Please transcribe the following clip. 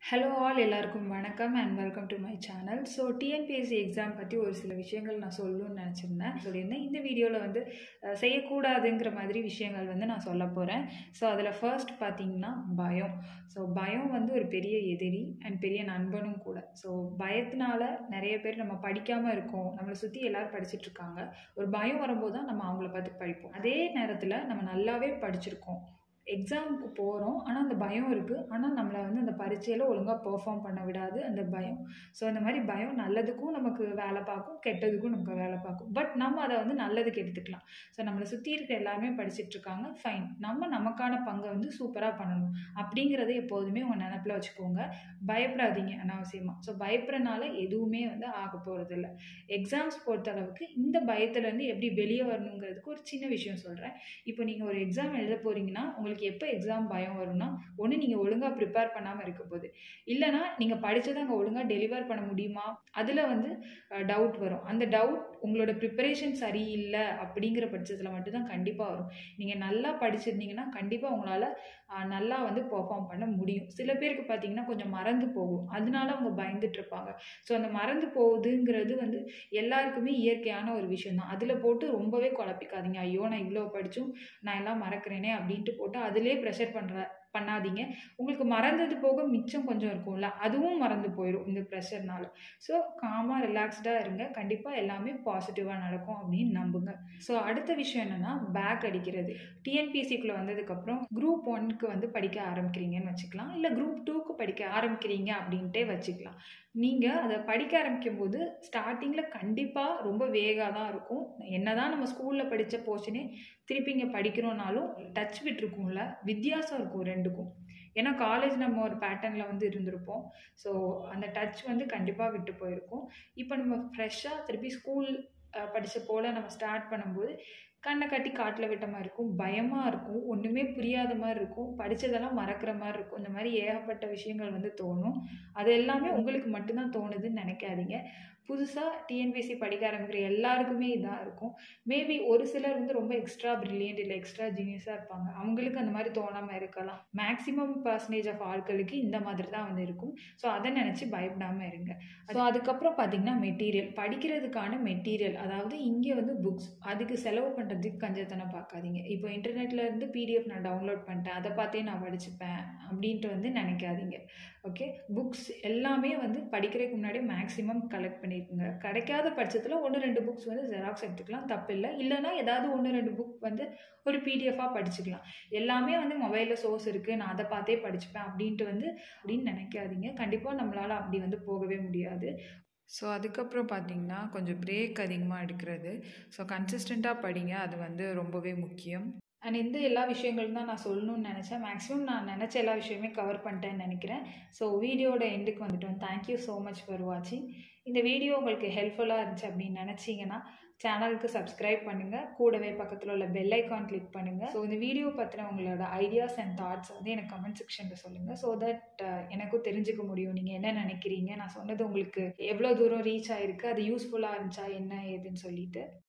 hello all எல்லாருக்கும் வணக்கம் and welcome to my channel so TNPSC exam பற்றி ஒரு சில விஷயங்கள் நான் சொல்லணும்னு நினச்சிருந்தேன் சொல்லியிருந்தேன் இந்த வீடியோவில் வந்து அஹ், செய்யக்கூடாதுங்கிற மாதிரி விஷயங்கள் வந்து நான் சொல்ல போகிறேன் ஸோ அதில் ஃபர்ஸ்ட் பார்த்தீங்கன்னா பயம் ஸோ பயம் வந்து ஒரு பெரிய எதிரி அண்ட் பெரிய நண்பனும் கூட ஸோ பயத்தினால நிறைய பேர் நம்ம படிக்காமல் இருக்கோம் நம்மளை சுற்றி எல்லாரும் படிச்சிட்டு இருக்காங்க ஒரு பயம் வரும்போது தான் நம்ம அவங்கள பார்த்து படிப்போம் அதே நேரத்தில் நம்ம நல்லாவே படிச்சிருக்கோம் எக்ஸாமுக்கு போகிறோம் ஆனால் அந்த பயம் இருக்குது ஆனால் நம்மளை வந்து அந்த பரீட்சையில் ஒழுங்காக பெர்ஃபார்ம் பண்ண விடாது அந்த பயம் ஸோ அந்த மாதிரி பயம் நல்லதுக்கும் நமக்கு வேலை பார்க்கும் கெட்டதுக்கும் நமக்கு வேலை பார்க்கும் பட் நம்ம அதை வந்து நல்லதுக்கு எடுத்துக்கலாம் ஸோ நம்மளை சுற்றி இருக்க எல்லாருமே படிச்சிட்டு இருக்காங்க ஃபைன் நம்ம நமக்கான பங்கை வந்து சூப்பராக பண்ணணும் அப்படிங்கிறத எப்போதுமே உங்கள் நினப்பில் வச்சுக்கோங்க பயப்படாதீங்க அனாவசியமாக ஸோ பயப்படுறனால எதுவுமே வந்து ஆக போகிறதில்ல எக்ஸாம்ஸ் பொறுத்தளவுக்கு இந்த பயத்துலேருந்து எப்படி வெளியே வரணுங்கிறதுக்கு ஒரு சின்ன விஷயம் சொல்கிறேன் இப்போ நீங்கள் ஒரு எக்ஸாம் எழுத போகிறீங்கன்னா உங்களுக்கு எப்போ எக்ஸாம் பயம் வரும்னா ஒன்று நீங்கள் ஒழுங்காக ப்ரிப்பேர் பண்ணாமல் இருக்க போது இல்லைனா நீங்கள் படித்ததை அங்கே ஒழுங்காக டெலிவர் பண்ண முடியுமா அதில் வந்து டவுட் வரும் அந்த டவுட் உங்களோட ப்ரிப்பரேஷன் சரியில்லை அப்படிங்கிற பட்சத்தில் மட்டும்தான் கண்டிப்பாக வரும் நீங்கள் நல்லா படிச்சிருந்தீங்கன்னா கண்டிப்பாக உங்களால் நல்லா வந்து பெர்ஃபார்ம் பண்ண முடியும் சில பேருக்கு பார்த்தீங்கன்னா கொஞ்சம் மறந்து போகும் அதனால அவங்க பயந்துட்டு இருப்பாங்க ஸோ அந்த மறந்து போகுதுங்கிறது வந்து எல்லாருக்குமே இயற்கையான ஒரு விஷயம் தான் அதில் போட்டு ரொம்பவே குழப்பிக்காதீங்க ஐயோ நான் இவ்வளோ படித்தும் நான் எல்லாம் மறக்கிறேனே அப்படின்ட்டு போட்டு அதிலே ப்ரெஷர் பண்ணுற பண்ணாதீங்க உங்களுக்கு மறந்தது போக மிச்சம் கொஞ்சம் இருக்கும்ல அதுவும் மறந்து போயிடும் இந்த ப்ரெஷர்னால ஸோ காமாக ரிலாக்ஸ்டாக இருங்க கண்டிப்பாக எல்லாமே பாசிட்டிவாக நடக்கும் அப்படின்னு நம்புங்க ஸோ அடுத்த விஷயம் என்னென்னா பேக் அடிக்கிறது டிஎன்பிஎஸ்சிக்குள்ளே வந்ததுக்கப்புறம் குரூப் ஒன்க்கு வந்து படிக்க ஆரம்பிக்கிறீங்கன்னு வச்சுக்கலாம் இல்லை குரூப் டூக்கு படிக்க ஆரம்பிக்கிறீங்க அப்படின்ட்டே வச்சுக்கலாம் நீங்கள் அதை படிக்க ஆரம்பிக்கும் போது ஸ்டார்டிங்கில் கண்டிப்பாக ரொம்ப வேகாக தான் இருக்கும் என்னதான் நம்ம ஸ்கூலில் படித்த போர்ஷனே திருப்பி இங்கே படிக்கிறோன்னாலும் டச் விட்டுருக்கும்ல வித்தியாசம் இருக்கும் ரெண்டுக்கும் ஏன்னா காலேஜ் நம்ம ஒரு பேட்டர்னில் வந்து இருந்திருப்போம் ஸோ அந்த டச் வந்து கண்டிப்பாக விட்டு போயிருக்கும் இப்போ நம்ம ஃப்ரெஷ்ஷாக திருப்பி ஸ்கூல் படித்த போல் நம்ம ஸ்டார்ட் பண்ணும்போது கண்ணை கட்டி காட்டில் விட்ட மாதிரி இருக்கும் பயமாக இருக்கும் ஒன்றுமே புரியாத மாதிரி இருக்கும் படித்ததெல்லாம் மறக்கிற மாதிரி இருக்கும் இந்த மாதிரி ஏகப்பட்ட விஷயங்கள் வந்து தோணும் அது எல்லாமே உங்களுக்கு மட்டும்தான் தோணுதுன்னு நினைக்காதீங்க புதுசாக டிஎன்பிஎஸ்சி படிக்க ஆரம்பிக்கிற எல்லாருக்குமே இதாக இருக்கும் மேபி ஒரு சிலர் வந்து ரொம்ப எக்ஸ்ட்ரா ப்ரில்லியன்ட் இல்லை எக்ஸ்ட்ரா ஜீனியஸாக இருப்பாங்க அவங்களுக்கு அந்த மாதிரி தோணாமல் இருக்கலாம் மேக்ஸிமம் பர்சன்டேஜ் ஆஃப் ஆட்களுக்கு இந்த மாதிரி தான் வந்து இருக்கும் ஸோ அதை நினச்சி பயப்படாமல் இருங்க ஸோ அதுக்கப்புறம் பார்த்தீங்கன்னா மெட்டீரியல் படிக்கிறதுக்கான மெட்டீரியல் அதாவது இங்கே வந்து புக்ஸ் அதுக்கு செலவு பண்ணுறதுக்கு கஞ்சத்தனம் பார்க்காதீங்க இப்போ இன்டர்நெட்டில் இருந்து பிடிஎஃப் நான் டவுன்லோட் பண்ணிட்டேன் அதை பார்த்தே நான் படிச்சுப்பேன் அப்படின்ட்டு வந்து நினைக்காதீங்க ஓகே புக்ஸ் எல்லாமே வந்து படிக்கிறதுக்கு முன்னாடி மேக்ஸிமம் கலெக்ட் பண்ணியிருக்குங்க கிடைக்காத பட்சத்தில் ஒன்று ரெண்டு புக்ஸ் வந்து ஜெராக்ஸ் எடுத்துக்கலாம் தப்பு இல்லை இல்லைனா ஏதாவது ஒன்று ரெண்டு புக் வந்து ஒரு பிடிஎஃபாக படிச்சுக்கலாம் எல்லாமே வந்து மொபைலில் சோர்ஸ் இருக்குது நான் அதை பார்த்தே படிச்சுப்பேன் அப்படின்ட்டு வந்து அப்படின்னு நினைக்காதீங்க கண்டிப்பாக நம்மளால் அப்படி வந்து போகவே முடியாது ஸோ அதுக்கப்புறம் பார்த்தீங்கன்னா கொஞ்சம் பிரேக் அதிகமாக எடுக்கிறது ஸோ கன்சிஸ்டண்ட்டாக படிங்க அது வந்து ரொம்பவே முக்கியம் அண்ட் இந்த எல்லா விஷயங்களும் தான் நான் சொல்லணும்னு நினச்சேன் மேக்ஸிமம் நான் நினச்ச எல்லா விஷயமே கவர் பண்ணிட்டேன்னு நினைக்கிறேன் ஸோ வீடியோட எண்டுக்கு வந்துட்டோம் தேங்க்யூ ஸோ மச் ஃபார் வாட்சிங் இந்த வீடியோ உங்களுக்கு ஹெல்ப்ஃபுல்லாக இருந்துச்சு அப்படின்னு நினச்சிங்கன்னா சேனலுக்கு சப்ஸ்கிரைப் பண்ணுங்கள் கூடவே பக்கத்தில் உள்ள பெல் ஐக்கான் கிளிக் பண்ணுங்கள் ஸோ இந்த வீடியோ பற்றின உங்களோட ஐடியாஸ் அண்ட் தாட்ஸ் வந்து எனக்கு கமெண்ட் செக்ஷனில் சொல்லுங்கள் ஸோ தட் எனக்கும் தெரிஞ்சுக்க முடியும் நீங்கள் என்ன நினைக்கிறீங்க நான் சொன்னது உங்களுக்கு எவ்வளோ தூரம் ரீச் ஆகிருக்கு அது யூஸ்ஃபுல்லாக இருந்துச்சா என்ன ஏதுன்னு சொல்லிட்டு